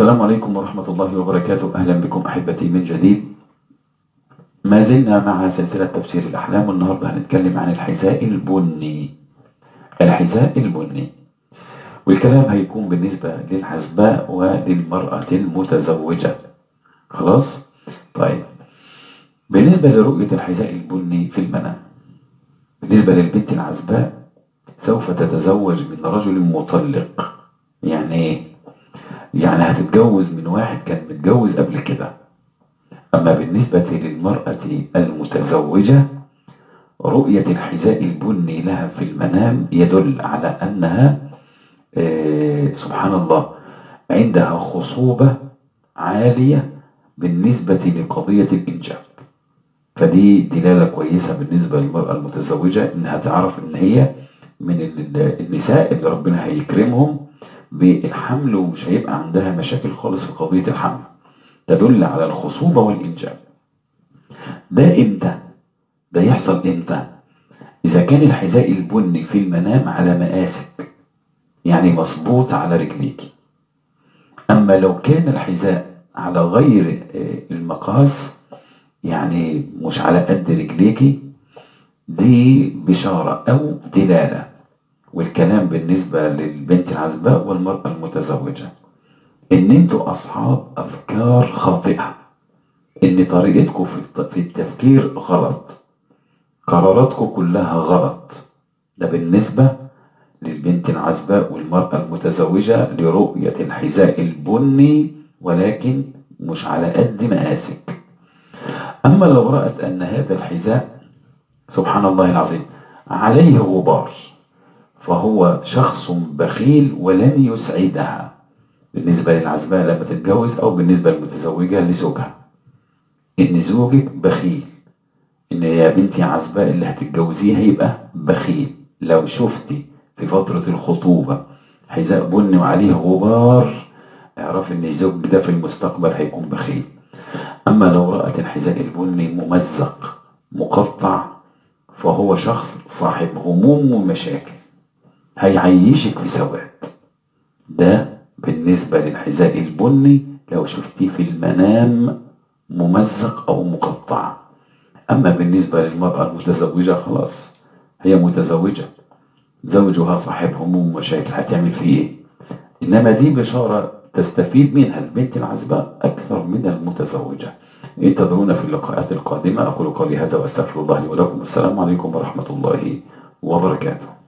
السلام عليكم ورحمة الله وبركاته أهلا بكم أحبتي من جديد ما زلنا مع سلسلة تفسير الأحلام والنهاردة هنتكلم عن الحذاء البني الحذاء البني والكلام هيكون بالنسبة للحسباء وللمرأة المتزوجة خلاص طيب بالنسبة لرؤية الحذاء البني في المنام بالنسبة للبنت العزباء سوف تتزوج من رجل مطلق يعني ايه يعني هتتجوز من واحد كان متجوز قبل كده أما بالنسبة للمرأة المتزوجة رؤية الحذاء البني لها في المنام يدل على أنها آه، سبحان الله عندها خصوبة عالية بالنسبة لقضية الإنجاب فدي دلالة كويسة بالنسبة للمرأة المتزوجة إنها تعرف إن هي من ال- النساء اللي ربنا هيكرمهم بالحمل ومش هيبقى عندها مشاكل خالص في قضية الحمل تدل على الخصوبة والإنجاب ده إمتى؟ ده يحصل إمتى؟ إذا كان الحذاء البني في المنام على مقاسك يعني مظبوط على رجليك أما لو كان الحذاء على غير آه، المقاس يعني مش على قد رجليكي دي بشارة أو دلالة والكلام بالنسبة للبنت العزباء والمرأة المتزوجة إن أنتوا أصحاب أفكار خاطئة إن طريقتكم في الت- في التفكير غلط قراراتكم كلها غلط ده بالنسبة للبنت العزباء والمرأة المتزوجة لرؤية الحذاء البني ولكن مش على قد مقاسك أما لو رأت أن هذا الحذاء سبحان الله العظيم عليه غبار فهو شخص بخيل ولن يسعدها بالنسبة للعزباء لما تتجوز أو بالنسبة للمتزوجة لزوجها إن زوجك بخيل إن يا بنتي عزباء اللي هتتجوزيه هيبقى بخيل لو شفتي في فترة الخطوبة حذاء بني وعليه غبار اعرف إن زوجك ده في المستقبل هيكون بخيل أما لو رأت الحذاء البني ممزق مقطع فهو شخص صاحب هموم ومشاكل هيعيشك في سواد ده بالنسبة للحذاء البني لو شفتيه في المنام ممزق أو مقطع أما بالنسبة للمرأة المتزوجة خلاص هي متزوجة زوجها صاحب هموم ومشاكل هتعمل فيه إيه إنما دي بشارة تستفيد منها البنت العزباء أكثر من المتزوجة انتظرونا في اللقاءات القادمة أقول قولي هذا وأستغفر الله لي ولكم والسلام عليكم ورحمة الله وبركاته